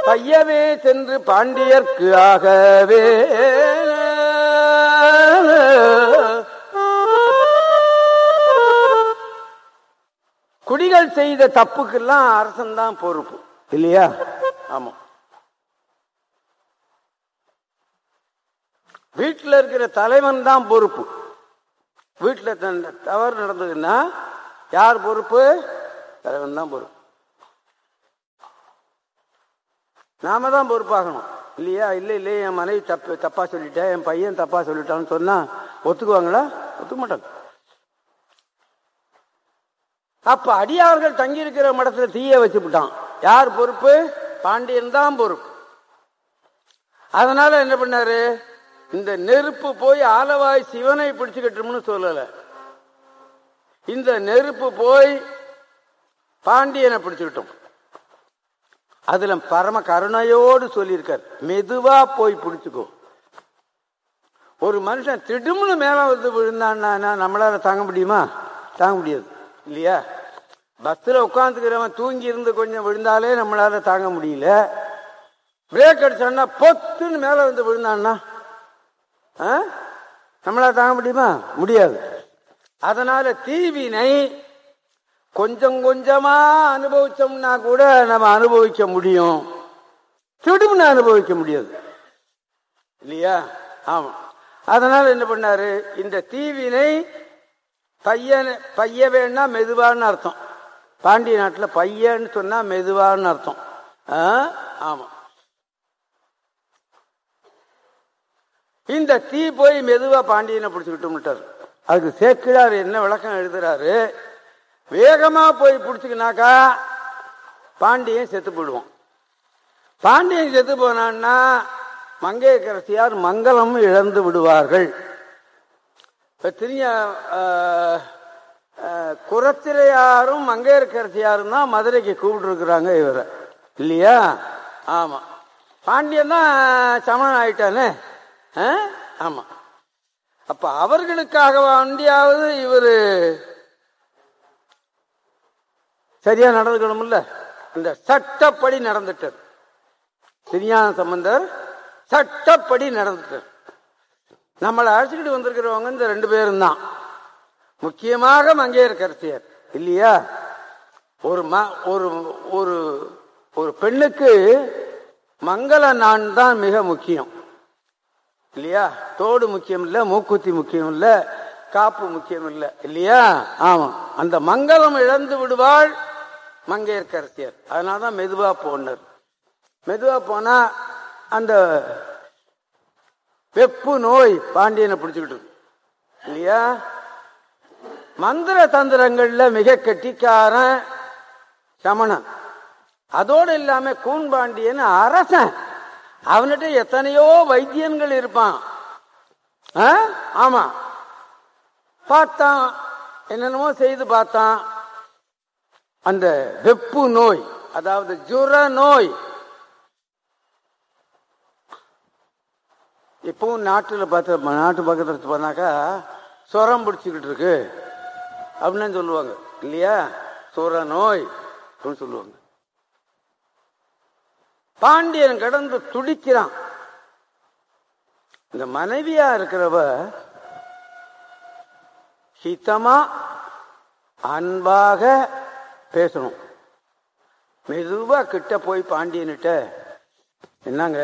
பையவே சென்று பாண்டியர்க்கு ஆகவே குடிகள் செய்த தப்புக்கெல்லாம் அரசன் தான் பொறுப்பு இல்லையா ஆமா வீட்டில் இருக்கிற தலைவன் தான் பொறுப்பு வீட்டில் தவறு நடந்ததுன்னா யார் பொறுப்பு தலைவன் தான் பொறுப்பு நாம தான் பொறுப்பாகணும் இல்லையா இல்லை இல்லை என் மனைவி தப்பு தப்பா சொல்லிட்டேன் என் பையன் தப்பா சொல்லிட்டான்னு சொன்னா ஒத்துக்குவாங்களா ஒத்துக்க மாட்டாங்க அப்ப அடியார்கள் தங்கி இருக்கிற மடத்துல தீய வச்சுவிட்டான் யார் பொறுப்பு பாண்டியன் தான் பொறுப்பு அதனால என்ன பண்ணாரு இந்த நெருப்பு போய் ஆலவாய் சிவனை பிடிச்சுக்கிட்டோம்னு சொல்லல இந்த நெருப்பு போய் பாண்டியனை பிடிச்சுக்கிட்டோம் அதுல பரம கருணையோடு சொல்லியிருக்கார் மெதுவா போய் பிடிச்சுக்கோ ஒரு மனுஷன் திடும்னு மேல வந்து விழுந்தான்னா நம்மளால தாங்க முடியுமா தாங்க முடியாது இல்லையா பஸ்ல உட்காந்துக்கிறவன் தூங்கி இருந்து கொஞ்சம் விழுந்தாலே நம்மளால தாங்க முடியல பிரேக் அடிச்சான்னா பொத்துன்னு மேல வந்து விழுந்தான்னா நம்மளால தாங்க முடியுமா முடியாது அதனால தீவினை கொஞ்சம் கொஞ்சமா அனுபவிச்சோம்னா கூட நம்ம அனுபவிக்க முடியும் திடும்னு அனுபவிக்க முடியாது இல்லையா ஆமா அதனால என்ன பண்ணாரு இந்த தீவினை பையன் பைய வேணா மெதுவான்னு அர்த்தம் பாண்டிய நாட்டில் பையன்னு சொன்னா மெதுவான்னு அர்த்தம் ஆமா இந்த தீ போய் மெதுவா பாண்டியனை பிடிச்சுக்கிட்டு அதுக்கு சேக்கிழார் என்ன விளக்கம் எழுதுறாரு வேகமா போய் பிடிச்சுக்கினாக்கா பாண்டியன் செத்து போயிடுவோம் பாண்டியன் செத்து போனான்னா மங்கையரசியார் மங்களம் இழந்து விடுவார்கள் திரிய குரத்திரையாரும் மங்கையரசியாரும் தான் மதுரைக்கு கூப்பிட்டு இருக்கிறாங்க இவரை இல்லையா ஆமா பாண்டியன் தான் சமணன் ஆயிட்டானே ஆமா அப்ப அவர்களுக்காக வண்டியாவது இவரு சரியா நடந்துக்கணும்ல இந்த சட்டப்படி நடந்துட்டார் திருஞான சம்பந்தர் சட்டப்படி நடந்துட்டார் நம்மளை அழைச்சிக்கிட்டு வந்திருக்கிறவங்க இந்த ரெண்டு பேரும் தான் முக்கியமாக மங்கையர் கரசியர் இல்லையா ஒரு ஒரு ஒரு ஒரு பெண்ணுக்கு மங்கள நான் தான் மிக முக்கியம் இல்லையா தோடு முக்கியம் இல்ல மூக்குத்தி முக்கியம் இல்ல காப்பு முக்கியம் இல்ல இல்லையா ஆமா அந்த மங்களம் இழந்து விடுவாள் மங்கையர்கரசியர் அதனாலதான் மெதுவா போனார் மெதுவா போனா அந்த வெப்பு நோய் பாண்டியனை பிடிச்சுக்கிட்டு இல்லையா மந்திர தந்திரங்கள்ல மிக கெட்டிக்காரன் சமணன் அதோடு இல்லாம கூன்பாண்டியன் அரசன் அவன்கிட்ட எத்தனையோ வைத்தியன்கள் இருப்பான் ஆமா பார்த்தான் என்னென்னமோ செய்து பார்த்தான் அந்த வெப்பு நோய் அதாவது ஜுர நோய் இப்பவும் நாட்டில் பார்த்து நாட்டு பக்கத்தில் போனாக்கா சுரம் பிடிச்சிக்கிட்டு இருக்கு அப்படின்னு சொல்லுவாங்க இல்லையா சுர நோய் அப்படின்னு சொல்லுவாங்க பாண்டியன் கடந்து துடிக்கிறான் இந்த மனைவியா இருக்கிறவ ஹிதமா அன்பாக பேசணும் மெதுவா கிட்ட போய் பாண்டியன்கிட்ட என்னங்க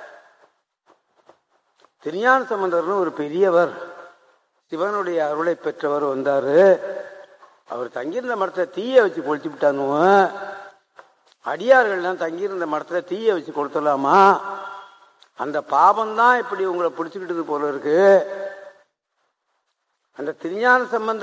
திருஞான சம்பந்தர்னு ஒரு பெரியவர் சிவனுடைய அருளை பெற்றவர் வந்தாரு அவர் தங்கியிருந்த மரத்தை தீய வச்சு கொளுத்தி விட்டானுவன் அடியார்கள்லாம் தங்கியிருந்த மரத்துல தீய வச்சு கொடுத்துடலாமா அந்த பாபம் தான் இப்படி உங்களை பிடிச்சுக்கிட்டது போல இருக்கு அந்த திருஞான சம்பந்த